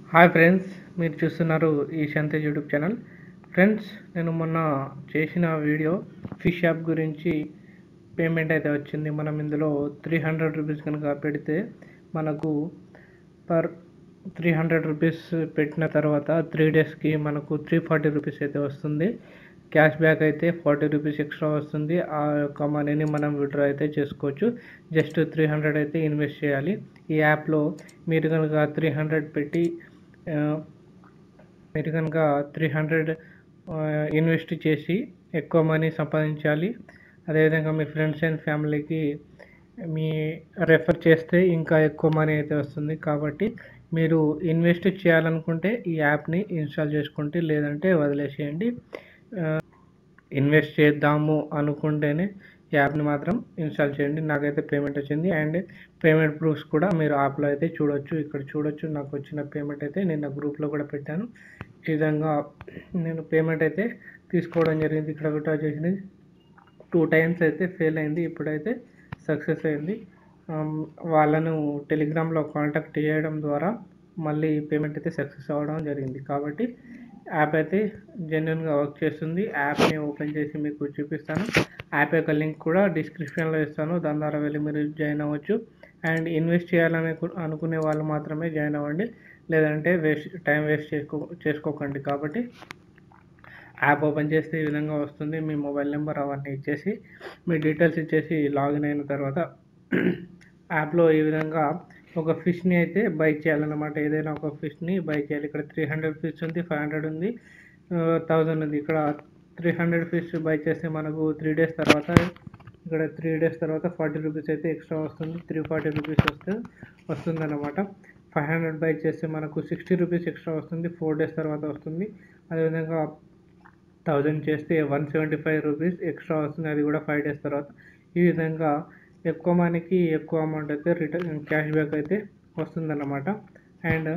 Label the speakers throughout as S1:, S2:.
S1: hi friends మీరు చూస్తున్నారు ఈ శాంతేజ్ యూట్యూబ్ ఛానల్ ఫ్రెండ్స్ నేను మొన్న చేసిన వీడియో ఫిష్ యాప్ గురించి పేమెంట్ అయితే వచ్చింది మనం ఇందులో త్రీ హండ్రెడ్ రూపీస్ కనుక పెడితే మనకు పర్ త్రీ హండ్రెడ్ రూపీస్ పెట్టిన తర్వాత త్రీ డేస్కి మనకు త్రీ ఫార్టీ రూపీస్ అయితే వస్తుంది క్యాష్ బ్యాక్ అయితే ఫార్టీ రూపీస్ ఎక్స్ట్రా వస్తుంది ఆ యొక్క మనీని మనం విడ్రా అయితే చేసుకోవచ్చు జస్ట్ త్రీ హండ్రెడ్ అయితే ఇన్వెస్ట్ చేయాలి ఈ యాప్లో మీరు కనుక త్రీ హండ్రెడ్ పెట్టి ఆ, మీరు కనుక త్రీ హండ్రెడ్ ఇన్వెస్ట్ చేసి ఎక్కువ మనీ సంపాదించాలి అదేవిధంగా మీ ఫ్రెండ్స్ అండ్ ఫ్యామిలీకి మీ రెఫర్ చేస్తే ఇంకా ఎక్కువ మనీ అయితే వస్తుంది కాబట్టి మీరు ఇన్వెస్ట్ చేయాలనుకుంటే ఈ యాప్ని ఇన్స్టాల్ చేసుకుంటే లేదంటే వదిలేసేయండి ఆ, ఇన్వెస్ట్ చేద్దాము అనుకుంటేనే ఈ యాప్ని మాత్రం ఇన్స్టాల్ చేయండి నాకైతే పేమెంట్ వచ్చింది అండ్ పేమెంట్ ప్రూఫ్స్ కూడా మీరు యాప్లో అయితే చూడొచ్చు ఇక్కడ చూడొచ్చు నాకు వచ్చిన పేమెంట్ అయితే నేను నా గ్రూప్లో కూడా పెట్టాను ఈ విధంగా నేను పేమెంట్ అయితే తీసుకోవడం జరిగింది ఇక్కడ ఒకటి వచ్చేసింది టూ టైమ్స్ అయితే ఫెయిల్ అయింది ఇప్పుడైతే సక్సెస్ అయింది ఆమ్, వాళ్ళను టెలిగ్రామ్లో కాంటాక్ట్ చేయడం ద్వారా మళ్ళీ పేమెంట్ అయితే సక్సెస్ అవ్వడం జరిగింది కాబట్టి యాప్ అయితే జెన్యున్గా వర్క్ చేస్తుంది యాప్ని ఓపెన్ చేసి మీకు చూపిస్తాను యాప్ యొక్క లింక్ కూడా డిస్క్రిప్షన్లో ఇస్తాను దాని ద్వారా వెళ్ళి మీరు జాయిన్ అవ్వచ్చు అండ్ ఇన్వెస్ట్ చేయాలని అనుకునే వాళ్ళు మాత్రమే జాయిన్ అవ్వండి లేదంటే వేస్ట్ టైం వేస్ట్ చేసుకో చేసుకోకండి కాబట్టి యాప్ ఓపెన్ చేస్తే ఈ విధంగా వస్తుంది మీ మొబైల్ నెంబర్ అవన్నీ ఇచ్చేసి మీ డీటెయిల్స్ ఇచ్చేసి లాగిన్ అయిన తర్వాత యాప్లో ఈ విధంగా ఒక ఫిష్ని అయితే బై చేయాలన్నమాట ఏదైనా ఒక ఫిష్ని బై చేయాలి ఇక్కడ త్రీ హండ్రెడ్ ఫిష్ ఉంది ఫైవ్ హండ్రెడ్ ఉంది థౌజండ్ ఉంది ఇక్కడ త్రీ హండ్రెడ్ ఫిష్ బై చేస్తే మనకు త్రీ డేస్ తర్వాత ఇక్కడ త్రీ డేస్ తర్వాత ఫార్టీ రూపీస్ అయితే ఎక్స్ట్రా వస్తుంది త్రీ ఫార్టీ రూపీస్ వస్తే వస్తుంది అనమాట ఫైవ్ హండ్రెడ్ బై చేస్తే మనకు సిక్స్టీ రూపీస్ ఎక్స్ట్రా వస్తుంది ఫోర్ డేస్ తర్వాత వస్తుంది అదేవిధంగా థౌజండ్ చేస్తే one seventy five rupees extra వస్తుంది అది కూడా ఫైవ్ డేస్ తర్వాత ఈ విధంగా ఎక్కువ మనకి ఎక్కువ అమౌంట్ అయితే రిటర్న్ క్యాష్ బ్యాక్ అయితే వస్తుందన్నమాట అండ్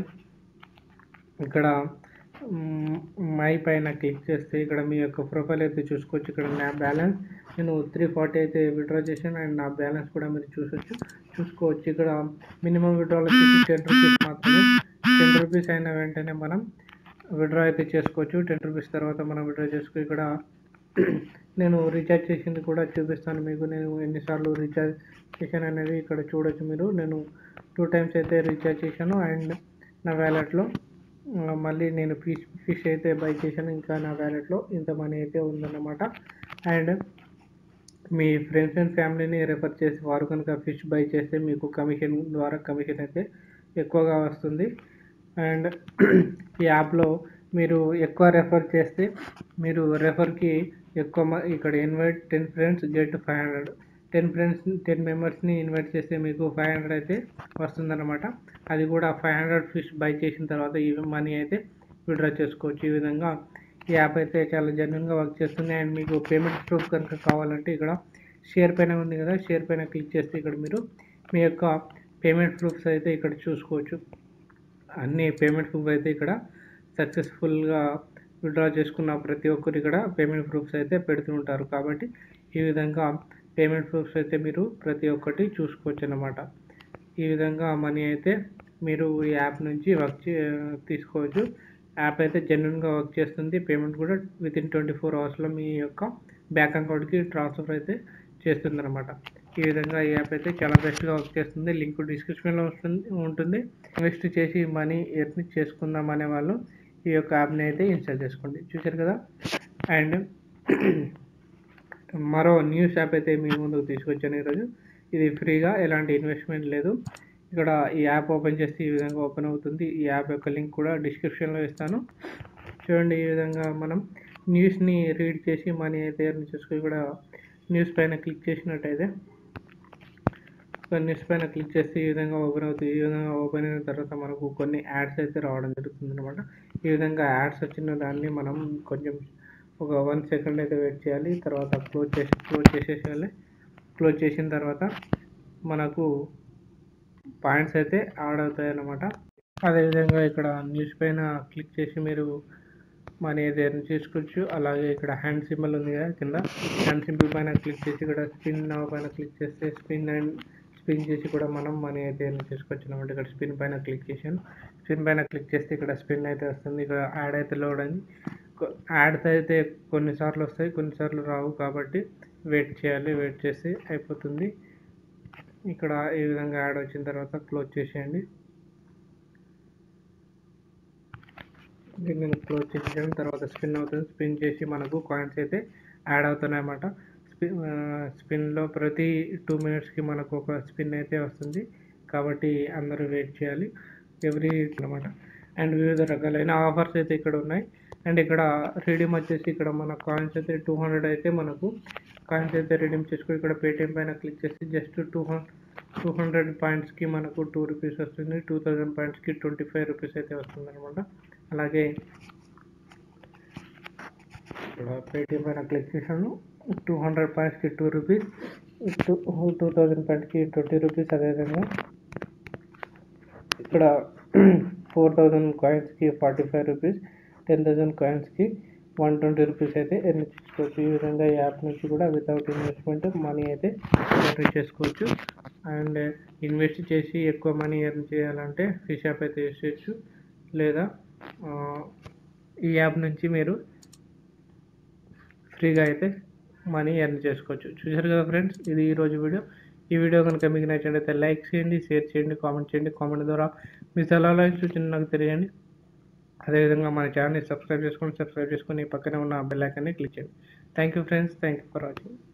S1: ఇక్కడ మ్, మై పైన క్లిక్ చేస్తే ఇక్కడ మీ యొక్క ప్రొఫైల్ అయితే చూసుకోవచ్చు ఇక్కడ నా బ్యాలెన్స్ నేను త్రీ ఫార్టీ అయితే విడ్రా చేశాను అండ్ నా బ్యాలెన్స్ కూడా మీరు చూసొచ్చు చూసుకోవచ్చు ఇక్కడ మినిమం విడ్రాల్ వచ్చేసి టెన్ రూపీస్ మాత్రమే టెన్ రూపీస్ అయిన వెంటనే మనం విడ్రా అయితే చేసుకోవచ్చు టెన్ రూపీస్ తర్వాత మనం విడ్రా చేసుకో ఇక్కడ నేను రీఛార్జ్ చేసింది కూడా చూపిస్తాను మీకు నేను ఎన్నిసార్లు రీఛార్జ్ చేశాను అనేది ఇక్కడ చూడొచ్చు మీరు నేను టూ టైమ్స్ అయితే రీఛార్జ్ చేశాను అండ్ నా వ్యాలెట్లో మళ్ళీ నేను ఫిష్ ఫిష్ అయితే బై చేశాను ఇంకా నా వ్యాలెట్లో ఇంత మనీ అయితే ఉందన్నమాట అండ్ మీ ఫ్రెండ్స్ అండ్ ఫ్యామిలీని రెఫర్ చేసి వారు కనుక ఫిష్ బై చేస్తే మీకు కమిషన్ ద్వారా కమిషన్ అయితే ఎక్కువగా వస్తుంది అండ్ ఈ యాప్లో మీరు ఎక్కువ రెఫర్ చేస్తే మీరు రెఫర్కి ఎక్కువ మ- ఇక్కడ invite ten friends get five hundred ten friends ten మెంబర్స్ని ఇన్వైట్ చేస్తే మీకు ఫైవ్ హండ్రెడ్ అయితే వస్తుందన్నమాట అది కూడా ఫైవ్ హండ్రెడ్ ఫిష్ బై చేసిన తర్వాత ఈ మనీ అయితే విడ్రా చేసుకోవచ్చు ఈ విధంగా ఈ యాప్ అయితే చాలా జెన్యున్గా వర్క్ చేస్తుంది అండ్ మీకు పేమెంట్ ప్రూఫ్ కనుక కావాలంటే ఇక్కడ షేర్ పైన ఉంది కదా షేర్ పైన క్లిక్ చేస్తే ఇక్కడ మీరు మీ యొక్క పేమెంట్ ప్రూఫ్స్ అయితే ఇక్కడ చూసుకోవచ్చు అన్ని పేమెంట్ ప్రూఫ్ అయితే ఇక్కడ సక్సెస్ఫుల్గా విడ్రా చేసుకున్న ప్రతి ఒక్కరు ఇక్కడ పేమెంట్ ప్రూఫ్స్ అయితే పెడుతూ ఉంటారు కాబట్టి ఈ విధంగా పేమెంట్ ప్రూఫ్స్ అయితే మీరు ప్రతి ఒక్కటి చూసుకోవచ్చు అన్నమాట ఈ విధంగా మనీ అయితే మీరు ఈ యాప్ నుంచి వర్క్ చే తీసుకోవచ్చు యాప్ అయితే జెన్యున్గా వర్క్ చేస్తుంది పేమెంట్ కూడా విత్ ఇన్ ట్వంటీ ఫోర్ అవర్స్లో మీ యొక్క బ్యాంక్ అకౌంట్కి ట్రాన్స్ఫర్ అయితే చేస్తుంది అనమాట ఈ విధంగా ఈ యాప్ అయితే చాలా బెస్ట్గా వర్క్ చేస్తుంది లింక్ డిస్క్రిప్షన్లో వస్తుంది ఉంటుంది ఇన్వెస్ట్ చేసి మనీ ఎర్న్ చేసుకుందాం అనే వాళ్ళు ఈ యొక్క యాప్ని అయితే ఇన్స్టాల్ చేసుకోండి చూశారు కదా అండ్ మరో న్యూస్ యాప్ అయితే మీ ముందుకు తీసుకొచ్చాను ఈరోజు ఇది ఫ్రీగా ఎలాంటి ఇన్వెస్ట్మెంట్ లేదు ఇక్కడ ఈ యాప్ ఓపెన్ చేస్తే ఈ విధంగా ఓపెన్ అవుతుంది ఈ యాప్ యొక్క లింక్ కూడా డిస్క్రిప్షన్లో ఇస్తాను చూడండి ఈ విధంగా మనం న్యూస్ని రీడ్ చేసి మనీ అయితే ఎర్న్ చేసుకో ఇక్కడ న్యూస్ పైన క్లిక్ చేసినట్టయితే న్యూస్ పైన క్లిక్ చేస్తే ఈ విధంగా ఓపెన్ అవుతుంది ఈ విధంగా ఓపెన్ అయిన తర్వాత మనకు కొన్ని యాడ్స్ అయితే రావడం జరుగుతుంది అనమాట ఈ విధంగా యాడ్స్ వచ్చిన దాన్ని మనం కొంచెం ఒక వన్ సెకండ్ అయితే వెయిట్ చేయాలి తర్వాత క్లోజ్ చేసి క్లోజ్ చేసేసేయాలి క్లోజ్ చేసిన తర్వాత మనకు పాయింట్స్ అయితే యాడ్ అవుతాయి అన్నమాట అదేవిధంగా ఇక్కడ న్యూస్ పైన క్లిక్ చేసి మీరు మనీ అయితే ఎర్న్ చేసుకోవచ్చు అలాగే ఇక్కడ హ్యాండ్ సింబల్ ఉంది కదా కింద హ్యాండ్ సింబల్ పైన క్లిక్ చేసి ఇక్కడ స్పిన్ నవ్ పైన క్లిక్ చేస్తే స్పిన్ అండ్ స్పిన్ చేసి కూడా మనం మనీ అయితే ఎర్న్ చేసుకోవచ్చు అనమాట ఇక్కడ స్పిన్ పైన క్లిక్ చేశాను స్పిన్ పైన క్లిక్ చేస్తే ఇక్కడ స్పిన్ అయితే వస్తుంది ఇక్కడ యాడ్ అయితే లోడ్ అయింది యాడ్స్ అయితే కొన్నిసార్లు వస్తాయి కొన్నిసార్లు రావు కాబట్టి వెయిట్ చేయాలి వెయిట్ చేస్తే అయిపోతుంది ఇక్కడ ఈ విధంగా యాడ్ వచ్చిన తర్వాత క్లోజ్ చేసేయండి దీన్ని క్లోజ్ చేసేయడం తర్వాత స్పిన్ అవుతుంది స్పిన్ చేసి మనకు కాయిన్స్ అయితే యాడ్ అవుతున్నాయి అన్నమాట స్పిన్ స్పిన్లో ప్రతి టూ మినిట్స్కి మనకు ఒక స్పిన్ అయితే వస్తుంది కాబట్టి అందరూ వెయిట్ చేయాలి ఎవ్రీ అనమాట అండ్ వివిధ రకాలైన ఆఫర్స్ అయితే ఇక్కడ ఉన్నాయి అండ్ ఇక్కడ రిడీమ్ వచ్చేసి ఇక్కడ మన కాయిన్స్ అయితే టూ హండ్రెడ్ అయితే మనకు కాయిన్స్ అయితే రిడీమ్ చేసుకుని ఇక్కడ పేటిఎం పైన క్లిక్ చేసి జస్ట్ టూ టూ హండ్రెడ్ పాయింట్స్కి మనకు టూ రూపీస్ వస్తుంది టూ థౌజండ్ పాయింట్స్కి ట్వంటీ ఫైవ్ రూపీస్ అయితే వస్తుంది అనమాట అలాగే ఇక్కడ పేటిఎం పైన క్లిక్ చేశాను టూ హండ్రెడ్ పాయింట్స్కి two rupees two two thousand పాయింట్స్కి ట్వంటీ రూపీస్ అదేవిధంగా ఇక్కడ ఫోర్ థౌజండ్ కాయిన్స్కి forty five rupees ten thousand కాయిన్స్కి వన్ ట్వంటీ రూపీస్ అయితే ఎర్న్ చేసుకోవచ్చు ఈ విధంగా ఈ యాప్ నుంచి కూడా వితౌట్ ఇన్వెస్ట్మెంట్ మనీ అయితే ఎర్న్ చేసుకోవచ్చు అండ్ ఇన్వెస్ట్ చేసి ఎక్కువ మనీ ఎర్న్ చేయాలంటే ఫిష్ యాప్ అయితే యూస్ చేయొచ్చు లేదా ఈ యాప్ నుంచి మీరు ఫ్రీగా అయితే మనీ ఎర్న్ చేసుకోవచ్చు చూసారు కదా ఫ్రెండ్స్ ఇది ఈరోజు వీడియో ఈ వీడియో కనుక మీకు నచ్చినట్లయితే లైక్ చేయండి షేర్ చేయండి కామెంట్ చేయండి కామెంట్ ద్వారా మీ సలహాలు సూచన నాకు తెలియండి అదేవిధంగా మన ఛానల్ని సబ్స్క్రైబ్ చేసుకోండి సబ్స్క్రైబ్ చేసుకొని పక్కనే ఉన్న బెల్ ఐకాన్ని క్లిక్ చేయండి thank you friends thank you for watching